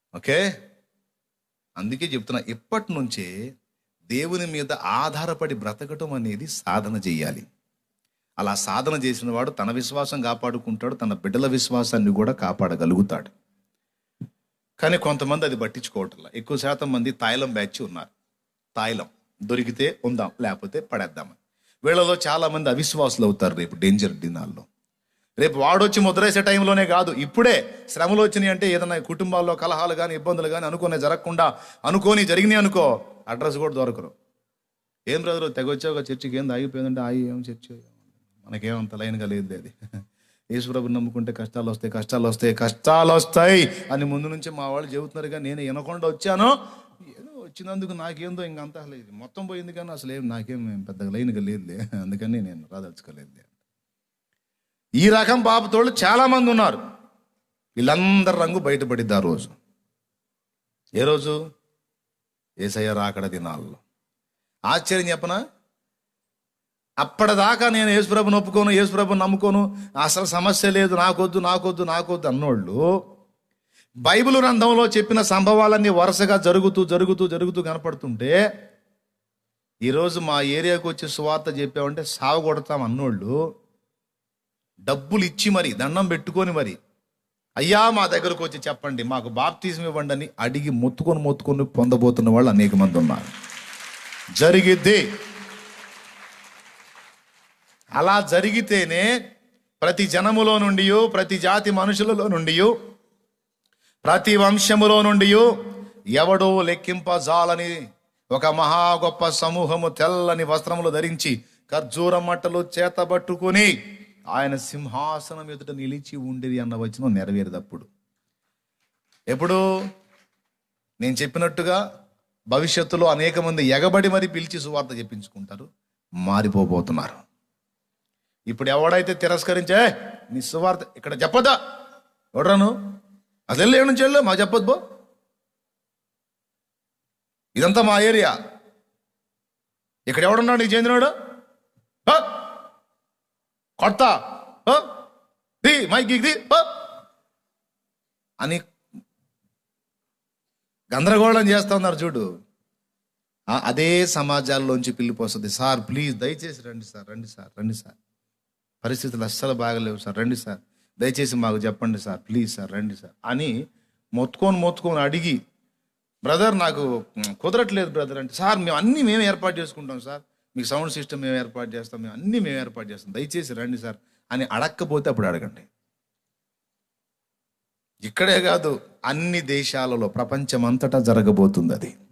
Okay అందుకే చెప్తున్నా ఇప్పటి నుంచే దేవుని మీద ఆధారపడి బ్రతకటం అనేది సాధన చేయాలి అలా సాధన చేసిన వాడు తన విశ్వాసం కాపాడుకుంటాడు తన బిడ్డల విశ్వాసాన్ని కూడా కాపాడగలుగుతాడు కానీ కొంతమంది అది పట్టించుకోవట్లా ఎక్కువ శాతం మంది తాయిలం బ్యాచ్ ఉన్నారు తాయిలం దొరికితే ఉందాం లేకపోతే పడేద్దామని వీళ్ళలో చాలా మంది అవిశ్వాసులు అవుతారు రేపు డేంజర్ దినాల్లో రేపు వాడొచ్చి ముద్రేసే టైంలోనే కాదు ఇప్పుడే శ్రమలు వచ్చినాయి అంటే ఏదైనా కుటుంబాల్లో కలహాలు కానీ ఇబ్బందులు కానీ అనుకునే జరగకుండా అనుకోని జరిగినాయి అనుకో అడ్రస్ కూడా దొరకరు ఏం బ్రదర్ తెగొచ్చావు చర్చికి ఏం ఆగిపోయిందంటే ఆగి ఏం చర్చి మనకేమంత లైన్గా లేదు అది యేసుప్రభు నమ్ముకుంటే కష్టాలు వస్తాయి కష్టాలు వస్తాయి కష్టాలు వస్తాయి అని ముందు నుంచి మా వాళ్ళు చెబుతున్నారుగా నేను వినకుండా వచ్చాను ఏదో వచ్చినందుకు నాకేందో ఇంకంతా లేదు మొత్తం పోయింది కానీ అసలు ఏం నాకేం పెద్దగా లైన్గా లేదులే అందుకని నేను రాదలుచుకోలేదు ఈ రకం పాపతోళ్ళు చాలా మంది ఉన్నారు వీళ్ళందరి రంగు బయటపడిద్ది ఆ రోజు ఏ రోజు ఏసయ్య రాకడ దినాల్లో ఆశ్చర్యం చెప్పనా అప్పటిదాకా నేను యేసుప్రభుని ఒప్పుకోను యేసుప్రభుని నమ్ముకోను అసలు సమస్య లేదు నాకొద్దు నాకొద్దు నాకొద్దు అన్నోళ్ళు బైబిల్ గ్రంథంలో చెప్పిన సంభవాలన్నీ వరుసగా జరుగుతూ జరుగుతూ జరుగుతూ కనపడుతుంటే ఈరోజు మా ఏరియాకు వచ్చి సువార్త చెప్పామంటే సాగు కొడతాం అన్నోళ్ళు డబ్బులు ఇచ్చి మరి దండం పెట్టుకొని మరి అయ్యా మా దగ్గరకు వచ్చి చెప్పండి మాకు బాప్తిజం ఇవ్వండి అని అడిగి మొత్తుకొని మొత్తుకొని పొందబోతున్న వాళ్ళు అనేక మంది ఉన్నారు జరిగిద్ది అలా జరిగితేనే ప్రతి జనములో నుండి ప్రతి జాతి మనుషులలో నుండి ప్రతి వంశములో నుండి ఎవడో లెక్కింపజాలని ఒక మహా గొప్ప సమూహము తెల్లని వస్త్రములు ధరించి ఖర్జూర మట్టలు చేతబట్టుకుని ఆయన సింహాసనం ఎదుట నిలిచి ఉండేది అన్న వచనం నెరవేరదప్పుడు ఎప్పుడు నేను చెప్పినట్టుగా భవిష్యత్తులో అనేక మంది ఎగబడి మరి పిలిచి సువార్త చెప్పించుకుంటారు మారిపోబోతున్నారు ఇప్పుడు ఎవడైతే తిరస్కరించే నీ సువార్త ఇక్కడ చెప్పొద్దా ఎవడరాను అసలు ఏడు నుంచి వెళ్ళు మాకు చెప్పొద్దు బో ఇదంతా మా ఏరియా ఇక్కడ ఎవడున్నాడు నీకు చెందినవాడు హ? కొడతా హ? ది మైక్ ది హ? అని గందరగోళం చేస్తా ఉన్నారు చూడు ఆ, అదే సమాజాల్లోంచి పిల్లిపోస్తుంది సార్ ప్లీజ్ దయచేసి రండి సార్ రండి సార్ రండి సార్ పరిస్థితులు అస్సలు బాగలేవు సార్ రండి సార్ దయచేసి మాకు చెప్పండి సార్ ప్లీజ్ సార్ రండి సార్ అని మొత్తుకొని మొత్తుకొని అడిగి బ్రదర్ నాకు మ్, కుదరట్లేదు బ్రదర్ అంటే సార్ మేము అన్నీ మేము ఏర్పాటు చేసుకుంటాం సార్ మీకు సౌండ్ సిస్టమ్ మేము ఏర్పాటు చేస్తాం మేము అన్నీ మేము ఏర్పాటు చేస్తాం దయచేసి రండి సార్ అని అడక్కపోతే అప్పుడు అడగండి ఇక్కడే కాదు అన్ని దేశాలలో ప్రపంచమంతటా జరగబోతుంది అది